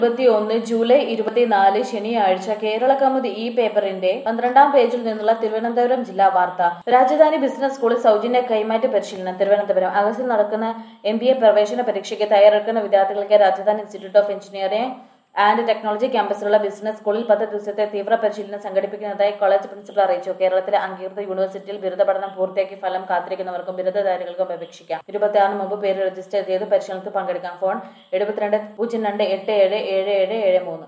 ഇരുപത്തിയൊന്ന് ജൂലൈ ഇരുപത്തിനാല് ശനിയാഴ്ച കേരള കൗമുദി ഈ പേപ്പറിന്റെ പന്ത്രണ്ടാം പേജിൽ നിന്നുള്ള തിരുവനന്തപുരം ജില്ലാ വാർത്ത രാജധാനി ബിസിനസ് സ്കൂളിൽ സൗജന്യ കൈമാറ്റ പരിശീലനം തിരുവനന്തപുരം അഗസ്റ്റിൽ നടക്കുന്ന എം ബി എ പ്രവേശന പരീക്ഷയ്ക്ക് തയ്യാറെടുക്കുന്ന വിദ്യാർത്ഥികൾക്ക് Rajadhani institute of engineering and technology ക്യാമ്പസിലുള്ള ബിസിനസ് സ്കൂളിൽ പത്ത് ദിവസത്തെ തീവ്ര പരിശീലനം സംഘടിപ്പിക്കുന്നതായി കോളേജ് പ്രിൻസിപ്പൽ അറിയിച്ചു കേരളത്തിലെ അംഗീകൃത യൂണിവേഴ്സിറ്റിയിൽ ബിരുദ പഠനം പൂർത്തിയാക്കി ഫലം കാത്തിരിക്കുന്നവർക്കും ബിരുദധാരികൾക്കും അപേക്ഷിക്കാം ഇരുപത്തിയാറിന് മുമ്പ് പേര് രജിസ്റ്റർ ചെയ്ത് പരിശീലനത്തിൽ പങ്കെടുക്കാം ഫോൺ എഴുപത്തിരണ്ട് പൂജ്യം രണ്ട് എട്ട് ഏഴ് ഏഴ് ഏഴ് ഏഴ് മൂന്ന്